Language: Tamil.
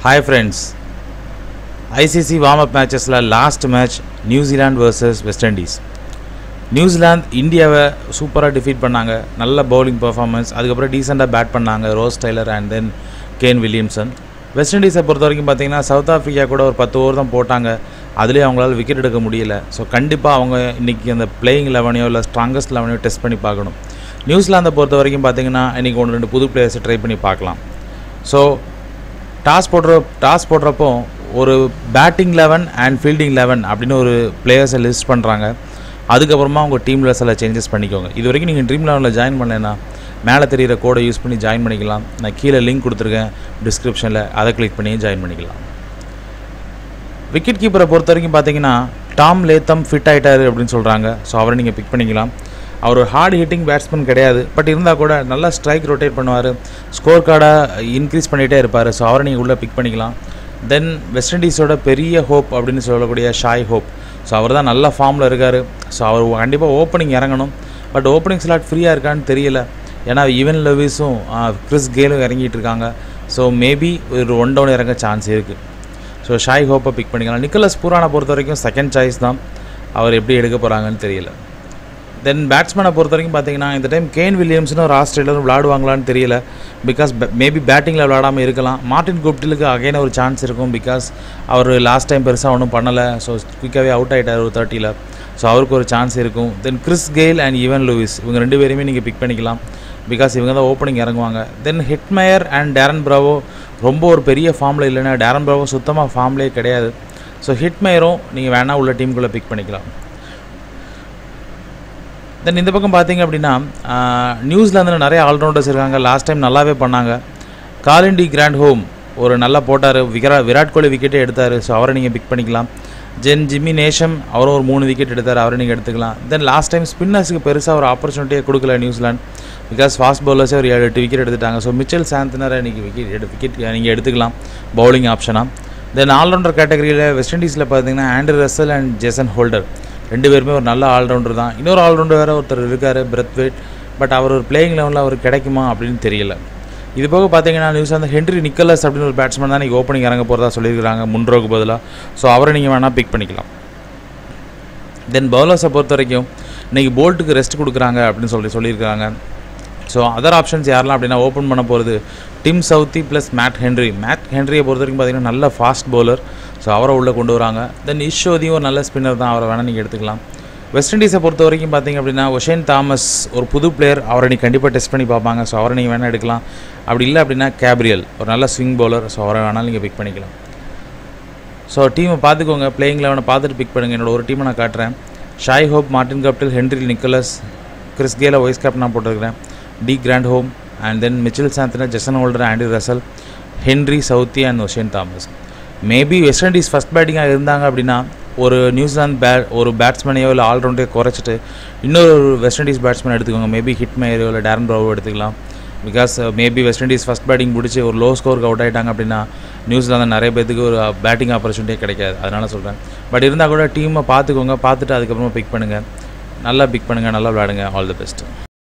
hi friends ICC warm up மேட்சஸில் last match New Zealand vs West Indies New Zealand இந்தியாவை சூப்பராக டிஃபீட் பண்ணாங்க நல்ல பவுலிங் பர்ஃபார்மன்ஸ் அதுக்கப்புறம் டீசெண்டாக பேட் பண்ணாங்க Ross Taylor and then Kane Williamson West இண்டீஸை பொறுத்த வரைக்கும் பார்த்தீங்கன்னா சவுத் ஆஃப்ரிக்கா கூட ஒரு பத்து ஓவர் தான் போட்டாங்க அதுலேயே அவங்களால விக்கெட் எடுக்க முடியல ஸோ கண்டிப்பாக அவங்க இன்றைக்கி அந்த பிளேயிங் லெவனையோ இல்லை ஸ்ட்ராங்கஸ்ட் லெவனையோ டெஸ்ட் பண்ணி பார்க்கணும் நியூசிலாந்தை பொறுத்த வரைக்கும் பார்த்தீங்கன்னா இன்றைக்கி ஒன்று ரெண்டு புது பிளேயர்ஸை ட்ரை பண்ணி பார்க்கலாம் ஸோ டாஸ் போடுற டாஸ் போடுறப்போ ஒரு batting eleven and fielding eleven அப்படின்னு ஒரு பிளேயர்ஸை லிஸ்ட் பண்ணுறாங்க அதுக்கப்புறமா உங்கள் டீமில் சில சேஞ்சஸ் பண்ணிக்கோங்க இது வரைக்கும் நீங்கள் ட்ரீம் லெவனில் ஜாயின் பண்ணலைன்னா மேலே தெரியிற கோடை யூஸ் பண்ணி ஜாயின் பண்ணிக்கலாம் நான் கீழே லிங்க் கொடுத்துருக்கேன் டிஸ்கிரிப்ஷனில் அதை கிளிக் பண்ணி ஜாயின் பண்ணிக்கலாம் விக்கெட் கீப்பரை பொறுத்த வரைக்கும் பார்த்தீங்கன்னா டாம் லேத்தம் ஃபிட் ஆகிட்டாரு அப்படின்னு சொல்கிறாங்க ஸோ அவரை நீங்கள் பிக் பண்ணிக்கலாம் அவர் ஒரு ஹார்ட் ஹிட்டிங் பேட்ஸ்மேன் கிடையாது பட் இருந்தால் கூட நல்லா ஸ்ட்ரைக் ரொட்டேட் பண்ணுவார் ஸ்கோர் கார்டை இன்க்ரீஸ் பண்ணிகிட்டே இருப்பார் ஸோ அவரை நீங்கள் உள்ளே பிக் பண்ணிக்கலாம் தென் வெஸ்ட் இண்டீஸோட பெரிய ஹோப் அப்படின்னு சொல்லக்கூடிய ஷாய் ஹோப் ஸோ அவர் தான் நல்ல ஃபார்மில் இருக்கார் ஸோ அவர் கண்டிப்பாக ஓப்பனிங் இறங்கணும் பட் ஓப்பனிங் ஸ்லாட் ஃப்ரீயாக இருக்கான்னு தெரியல ஏன்னா ஈவன் லெவிஸும் கிறிஸ் கேலும் இறங்கிட்டு இருக்காங்க ஸோ மேபி ஒரு ஒன் டவுன் இறங்க சான்ஸ் இருக்குது ஸோ ஷாய் ஹோப்பை பிக் பண்ணிக்கலாம் நிக்கலஸ் பூரானை பொறுத்த வரைக்கும் செகண்ட் சாய்ஸ் தான் அவர் எப்படி எடுக்க போகிறாங்கன்னு தெரியல தென் பேட்ஸ்மேனை பொறுத்த வரைக்கும் பார்த்தீங்கன்னா இந்த டைம் கேன் வில்லியம்ஸ்னு ஒரு ஆஸ்திரேலியரும் விளாடுவாங்களான்னு தெரியல பிகாஸ் மேபி பேட்டிங்கில் விளாடாமல் இருக்கலாம் மார்டின் குப்டிலுக்கு அகைன் ஒரு சான்ஸ் இருக்கும் பிகாஸ் அவர் லாஸ்ட் டைம் பெருசாக ஒன்றும் பண்ணலை ஸோ குயிக்காகவே அவுட் ஆகிட்டார் ஒரு தேர்ட்டியில் ஸோ அவருக்கு ஒரு சான்ஸ் இருக்கும் then Chris Gayle and Evin Lewis இவங்க ரெண்டு பேருமே நீங்கள் பிக் பண்ணிக்கலாம் பிகாஸ் இவங்க தான் ஓப்பனிங் இறங்குவாங்க then Hetmyer and Darren Bravo ரொம்ப ஒரு பெரிய ஃபார்மில் இல்லைன்னா டேரன் ப்ராவோ சுத்தமாக ஃபார்ம்லேயே கிடையாது ஸோ ஹிட்மயரும் நீங்கள் வேணால் உள்ள டீமுக்குள்ளே பிக் பண்ணிக்கலாம் தென் இந்த பக்கம் பார்த்தீங்க அப்படின்னா நியூசிலாந்தில் நிறைய ஆல்ரவுண்டர்ஸ் இருக்காங்க லாஸ்ட் டைம் நல்லாவே பண்ணாங்க காலிண்டி கிராண்ட் ஹோம் ஒரு நல்லா போட்டார் விரா விராட் கோலி விக்கெட்டே எடுத்தார் ஸோ அவரை நீங்கள் பிக் பண்ணிக்கலாம் ஜென் ஜிம்மி நேஷம் அவரும் ஒரு மூணு விக்கெட் எடுத்தார் அவரை நீங்கள் எடுத்துக்கலாம் தென் லாஸ்ட் டைம் ஸ்பின்னர்ஸுக்கு பெருசாக ஒரு ஆப்பர்ச்சுனிட்டியே கொடுக்கல நியூசிலாந்து பிகாஸ் ஃபாஸ்ட் பவுலர்ஸே ஒரு ஏழு எட்டு விக்கெட் எடுத்துட்டாங்க ஸோ மிச்சல் சாந்தனரை இன்றைக்கி விக்கெட் எடு விக்கெட் நீங்கள் எடுத்துக்கலாம் பவுலிங் ஆப்ஷனாக தென் ஆல்ரவுண்டர் கேட்டகரியில் வெஸ்ட் இண்டீஸில் பார்த்தீங்கன்னா Andre Russell and Jason Holder ரெண்டு பேருமே ஒரு நல்ல ஆல்ரவுண்டர் தான் இன்னொரு ஆல்ரவுண்டர் வேறு ஒருத்தர் இருக்கார் பிரெத்வேட் பட் அவர் ஒரு பிளேயிங் லெவலில் அவர் கிடைக்குமா அப்படின்னு தெரியல இது போக பார்த்தீங்கன்னா நியூசிலாந்து ஹென்ரி நிக்கலஸ் அப்படின்னு ஒரு பேட்ஸ்மேன் தான் இன்றைக்கி ஓப்பனிங் இறங்க போகிறதா சொல்லியிருக்காங்க முன்ரோக்கு பதிலாக ஸோ அவரை நீங்கள் வேணால் பிக் பண்ணிக்கலாம் தென் பவுலர்ஸை பொறுத்த வரைக்கும் இன்றைக்கி போல்ட்டுக்கு ரெஸ்ட் கொடுக்குறாங்க அப்படின்னு சொல்லி சொல்லியிருக்காங்க ஸோ அதர் ஆப்ஷன்ஸ் யாரெல்லாம் அப்படின்னா ஓப்பன் பண்ண போகிறது Tim Southee plus Matt Henry Matt ஹென்ரியை பொறுத்த வரைக்கும் பார்த்தீங்கன்னா நல்ல ஃபாஸ்ட் பவுலர் ஸோ அவரை உள்ளே கொண்டு வராங்க தென் இஷோதியும் ஒரு நல்ல ஸ்பின்னர் தான் அவரை வேணால் நீங்கள் எடுத்துக்கலாம் வெஸ்ட் இண்டீஸை பொறுத்த வரைக்கும் பார்த்தீங்க அப்படின்னா ஒஷேன் தாமஸ் ஒரு புது பிளேயர் அவரை நீங்கள் கண்டிப்பாக டெஸ்ட் பண்ணி பார்ப்பாங்க ஸோ அவரை நீங்கள் வேணால் எடுக்கலாம் அப்படி இல்லை அப்படின்னா கேப்ரியல் ஒரு நல்ல ஸ்விங் பவுலர் ஸோ அவரை வேணாலும் நீங்கள் பிக் பண்ணிக்கலாம் ஸோ டீமை பார்த்துக்கோங்க பிளேயிங் லெவனை பார்த்துட்டு பிக் பண்ணுங்கள் என்னோட ஒரு டீமை நான் காட்டுறேன் Shai Hope Martin Guptill Henry Nicholas Chris கேல வைஸ் கேப்டனாக போட்டிருக்கிறேன் de Grandhomme and then Mitchell Santner Jason Holder Andy Russell Henry Southee and Oshane Thomas maybe West Indies first பேட்டிங்காக இருந்தாங்க அப்படின்னா ஒரு நியூசிலாந்து பே ஒரு பேட்ஸ்மேனையோ இல்லை ஆல்ரவுண்டையோ குறைச்சிட்டு இன்னொரு வெஸ்ட் இண்டீஸ் பேட்ஸ்மேன் எடுத்துக்கோங்க மேபி ஹிட் மேயரோ இல்லை டேரன் ப்ராவோ எடுத்துக்கலாம் because maybe West Indies first batting பிடிச்சி ஒரு லோ ஸ்கோருக்கு அவுட் ஆகிட்டாங்க அப்படின்னா நியூசிலாந்து நிறைய பேத்துக்கு ஒரு பேட்டிங் ஆப்பர்ச்சுனிட்டியே கிடைக்காது அதனால் சொல்கிறேன் பட் இருந்தால் கூட டீமை பார்த்துக்கோங்க பார்த்துட்டு அதுக்கப்புறமா பிக் பண்ணுங்கள் நல்லா பிக் பண்ணுங்கள் நல்லா விளையாடுங்க ஆல் தி பெஸ்ட்